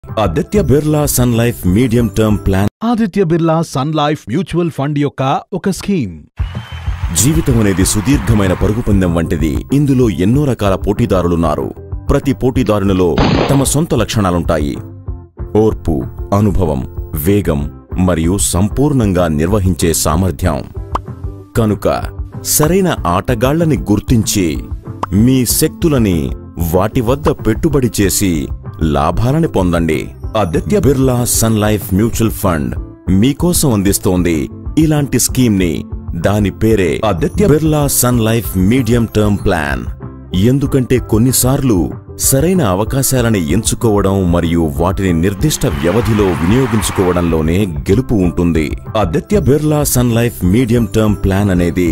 Aditya Birla Sun Life medium term plan Aditya Birla Sun Life mutual fund యొక్క ఒక scheme జీవితం అనేది సుదీర్ఘమైన పరుగు పందెం వంటిది ఇందులో ఎన్నో రకాల పోటీదారులున్నారు ప్రతి పోటీదారునిలో తమ సొంత లక్షణాలుంటాయి ఓర్పు అనుభవం వేగం మరియు సంపూర్ణంగా నిర్వహించే సామర్థ్యం కనుక సరైన ఆటగాళ్లని గుర్తించి మీ శక్తులని వాటి వద్ద పెట్టుబడి చేసి లాభాలని పొందండి Aditya Birla Sun Life mutual fund మీకోసం అందిస్తోంది ఇలాంటి స్కీమ్ ని దాని పేరే Aditya Birla Sun Life medium term plan ఎందుకంటే కొన్నిసార్లు సరైన అవకాశాలని ఎంచుకోవడం మరియు వాటిని నిర్దిష్ట వ్యవధిలో వినియోగించుకోవడంలోనే గెలుపు ఉంటుంది Aditya Birla Sun Life medium term plan అనేది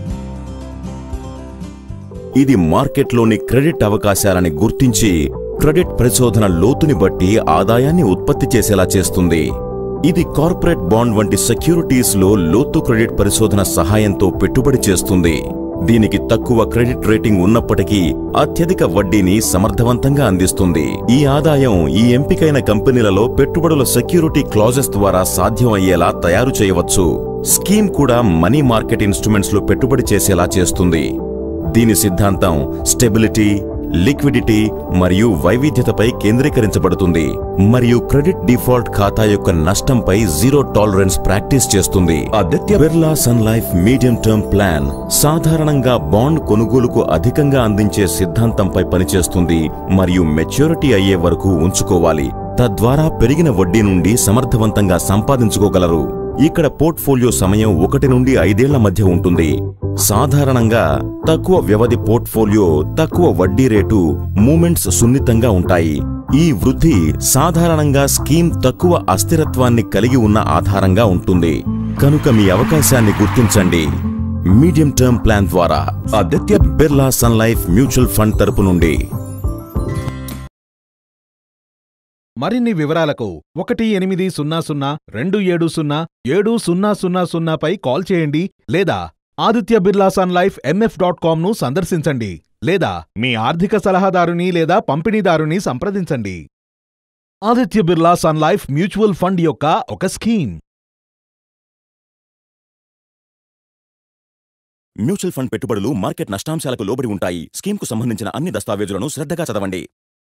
ఇది మార్కెట్లోని క్రెడిట్ అవకాశాలని గుర్తించి క్రెడిట్ పరిశోధన లోతుని బట్టి ఆదాయాన్ని ఉత్పత్తి చేసేలా చేస్తుంది ఇది కార్పొరేట్ బాండ్ వంటి సెక్యూరిటీస్ లో లోతు క్రెడిట్ పరిశోధన సహాయంతో పెట్టుబడి చేస్తుంది దీనికి తక్కువ క్రెడిట్ రేటింగ్ ఉన్నప్పటికీ అత్యధిక వడ్డీని సమర్థవంతంగా అందిస్తుంది ఈ ఆదాయం ఈ ఎంపికైన కంపెనీలలో పెట్టుబడుల సెక్యూరిటీ క్లాజెస్ ద్వారా సాధ్యం అయ్యేలా తయారు చేయవచ్చు స్కీమ్ కూడా మనీ మార్కెట్ ఇన్స్ట్రుమెంట్స్ లో పెట్టుబడి చేసేలా చేస్తుంది దీని సిద్ధాంతం స్టెబిలిటీ లిక్విడిటీ మరియు వైవిధ్యతపై కేంద్రీకరించబడుతుంది మరియు క్రెడిట్ డిఫాల్ట్ ఖాతా యొక్క నష్టంపై జీరో టాలరెన్స్ ప్రాక్టీస్ చేస్తుంది Aditya Birla Sun Life medium term plan సాధారణంగా బాండ్ కొనుగోలుకు అధికంగా అందించే సిద్ధాంతంపై పనిచేస్తుంది మరియు మెచ్యూరిటీ అయ్యే వరకు ఉంచుకోవాలి తద్వారా పెరిగిన వడ్డీ నుండి సమర్థవంతంగా సంపాదించుకోగలరు ఇక్కడ పోర్ట్ఫోలియో సమయం ఒకటి నుండి ఐదేళ్ల మధ్య ఉంటుంది సాధారణంగా తక్కువ వ్యవధి పోర్ట్ఫోలియో తక్కువ వడ్డీ రేటు మూమెంట్స్ సున్నితంగా ఉంటాయి ఈ వృద్ధి సాధారణంగా స్కీమ్ తక్కువ అస్థిరత్వాన్ని కలిగి ఉన్న ఆధారంగా ఉంటుంది కనుక మీ అవకాశాన్ని గుర్తించండి మీడియం టర్మ్ ప్లాన్ ద్వారా Aditya Birla Sun Life mutual fund తరపు నుండి మరిన్ని వివరాలకు ఒకటి ఎనిమిది సున్నా సున్నా రెండు ఏడు సున్నా ఏడు సున్నా సున్నా సున్నాపై కాల్ చేయండి లేదా Aditya Birla Sun Life MF dot కామ్ను సందర్శించండి లేదా మీ ఆర్థిక సలహాదారుని లేదా పంపిణీదారుని సంప్రదించండి Aditya Birla Sun Life mutual fund యొక్క ఒక స్కీమ్ మ్యూచువల్ ఫండ్ పెట్టుబడులు మార్కెట్ నష్టాంశాలకు లోబడి ఉంటాయి స్కీమ్కు సంబంధించిన అన్ని దస్తావేజులను శ్రద్ధగా చదవండి